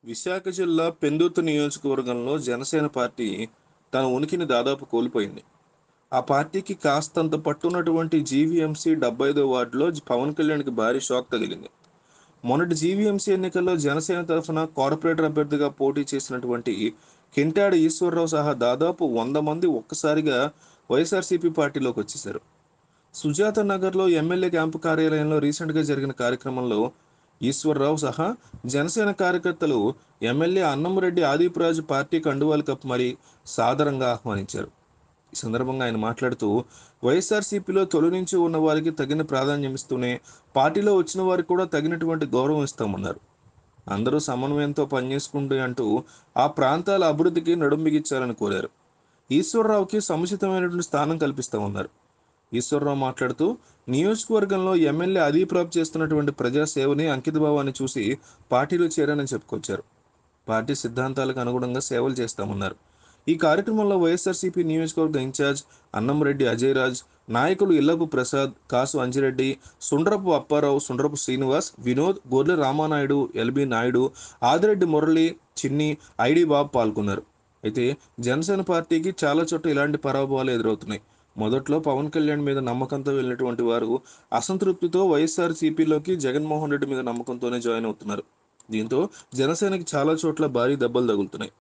విశాఖ జిల్లా పెందుర్తి నియోజకవర్గంలో జనసేన పార్టీ తన ఉనికిని దాదాపు కోల్పోయింది ఆ పార్టీకి కాస్తంత పట్టున్నటువంటి జీవీఎంసీ డెబ్బై ఐదో వార్డులో పవన్ కళ్యాణ్కి భారీ షాక్ తగిలింది మొన్నటి జీవీఎంసీ ఎన్నికల్లో జనసేన తరఫున కార్పొరేటర్ అభ్యర్థిగా పోటీ చేసినటువంటి కింటాడి ఈశ్వరరావు సహా దాదాపు వంద మంది ఒక్కసారిగా వైఎస్ఆర్సీపీ పార్టీలోకి వచ్చేశారు సుజాత నగర్లో ఎమ్మెల్యే క్యాంపు కార్యాలయంలో రీసెంట్గా జరిగిన కార్యక్రమంలో ఈశ్వరరావు సహా జనసేన కార్యకర్తలు ఎమ్మెల్యే అన్నంరెడ్డి ఆదిపురాజు పార్టీ కండువాలు కప్పు మరి సాదరంగా ఆహ్వానించారు ఈ సందర్భంగా ఆయన మాట్లాడుతూ వైఎస్ఆర్సీపీలో తొలి నుంచి ఉన్న వారికి తగిన ప్రాధాన్యం ఇస్తూనే పార్టీలో వచ్చిన వారికి కూడా తగినటువంటి గౌరవం ఇస్తామన్నారు అందరూ సమన్వయంతో పనిచేసుకుంటూ అంటూ ఆ ప్రాంతాల అభివృద్ధికి నడుం బిగించాలని కోరారు ఈశ్వరరావుకి సముచితమైనటువంటి స్థానం కల్పిస్తామన్నారు ఈశ్వరరావు మాట్లాడుతూ నియోజకవర్గంలో ఎమ్మెల్యే అదీప్రాప్ చేస్తున్నటువంటి ప్రజాసేవని అంకితభావాన్ని చూసి పార్టీలో చేరానని చెప్పుకొచ్చారు పార్టీ సిద్ధాంతాలకు అనుగుణంగా సేవలు చేస్తామన్నారు ఈ కార్యక్రమంలో వైఎస్ఆర్సీపీ నియోజకవర్గ ఇన్ఛార్జ్ అన్నంరెడ్డి అజయ్ రాజ్ నాయకులు ఇల్లపు ప్రసాద్ కాసు అంజిరెడ్డి సుండ్రపు అప్పారావు సుండ్రపు శ్రీనివాస్ వినోద్ గొర్రె రామానాయుడు ఎల్బి నాయుడు ఆదిరెడ్డి మురళి చిన్ని ఐడి బాబు పాల్గొన్నారు అయితే జనసేన పార్టీకి చాలా చోట్ల ఇలాంటి పరాభవాలు ఎదురవుతున్నాయి మొదట్లో పవన్ కళ్యాణ్ మీద నమ్మకంతో వెళ్ళినటువంటి వారు అసంతృప్తితో వైఎస్ఆర్ సిపిలోకి జగన్మోహన్ రెడ్డి మీద నమ్మకంతోనే జాయిన్ అవుతున్నారు దీంతో జనసేనకి చాలా చోట్ల భారీ దెబ్బలు తగులుతున్నాయి